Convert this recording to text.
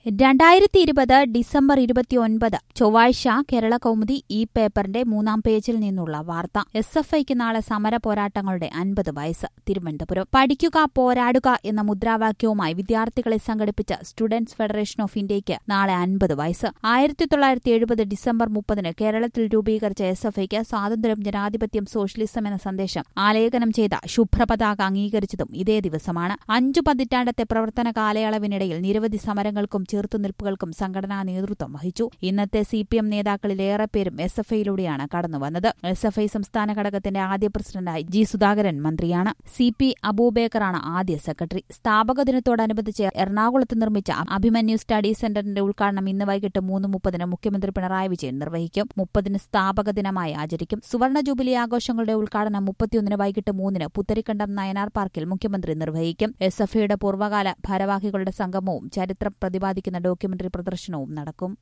രണ്ടായിരത്തി ഇരുപത് ഡിസംബർ ഇരുപത്തിയൊൻപത് ചൊവ്വാഴ്ച കേരള കൗമുദി ഈ പേപ്പറിന്റെ മൂന്നാം പേജിൽ നിന്നുള്ള വാർത്ത എസ് എഫ് ഐക്ക് നാളെ സമര പോരാട്ടങ്ങളുടെ അൻപത് വയസ്സ് തിരുവനന്തപുരം പഠിക്കുക പോരാടുക എന്ന മുദ്രാവാക്യവുമായി വിദ്യാർത്ഥികളെ സംഘടിപ്പിച്ച സ്റ്റുഡന്റ്സ് ഫെഡറേഷൻ ഓഫ് ഇന്ത്യയ്ക്ക് നാളെ അൻപത് വയസ്സ് ആയിരത്തി തൊള്ളായിരത്തി എഴുപത് ഡിസംബർ മുപ്പതിന് കേരളത്തിൽ രൂപീകരിച്ച എസ് എഫ് ഐക്ക് സ്വാതന്ത്ര്യം ജനാധിപത്യം സോഷ്യലിസം എന്ന സന്ദേശം ആലേഖനം ചെയ്ത ശുഭ്രപതാക അംഗീകരിച്ചതും ഇതേ ദിവസമാണ് അഞ്ചു പതിറ്റാണ്ടത്തെ പ്രവർത്തന കാലയളവിനിടയിൽ നിരവധി സമരങ്ങൾക്കും ചെറുത്തുനിൽപ്പുകൾക്കും സംഘടനാ നേതൃത്വം വഹിച്ചു ഇന്നത്തെ സി പി എം നേതാക്കളിൽ ഏറെപ്പേരും എസ് എഫ് ഐയിലൂടെയാണ് കടന്നുവന്നത് എസ് എഫ് ഐ സംസ്ഥാന ഘടകത്തിന്റെ ആദ്യ പ്രസിഡന്റായി ജി സുധാകരൻ മന്ത്രിയാണ് സി പി അബൂബേക്കറാണ് ആദ്യ സെക്രട്ടറി സ്ഥാപക ദിനത്തോടനുബന്ധിച്ച് എറണാകുളത്ത് നിർമ്മിച്ച അഭിമന്യു സ്റ്റഡി സെന്ററിന്റെ ഉദ്ഘാടനം ഇന്ന് വൈകിട്ട് മൂന്ന് മുപ്പതിന് മുഖ്യമന്ത്രി പിണറായി വിജയൻ നിർവഹിക്കും മുപ്പതിന് സ്ഥാപക ദിനമായി ആചരിക്കും സുവർണ ജൂബിലി ആഘോഷങ്ങളുടെ ഉദ്ഘാടനം മുപ്പത്തിയൊന്നിന് വൈകിട്ട് മൂന്നിന് പുത്തരിക്കണ്ടം നയനാർ പാർക്കിൽ മുഖ്യമന്ത്രി നിർവഹിക്കും എസ് എഫ് ഐയുടെ പൂർവ്വകാല ഭാരവാഹികളുടെ സംഗമവും ചരിത്രം പ്രതിപാദിക്കുന്ന ഡോക്യുമെന്ററി പ്രദർശനവും നടക്കും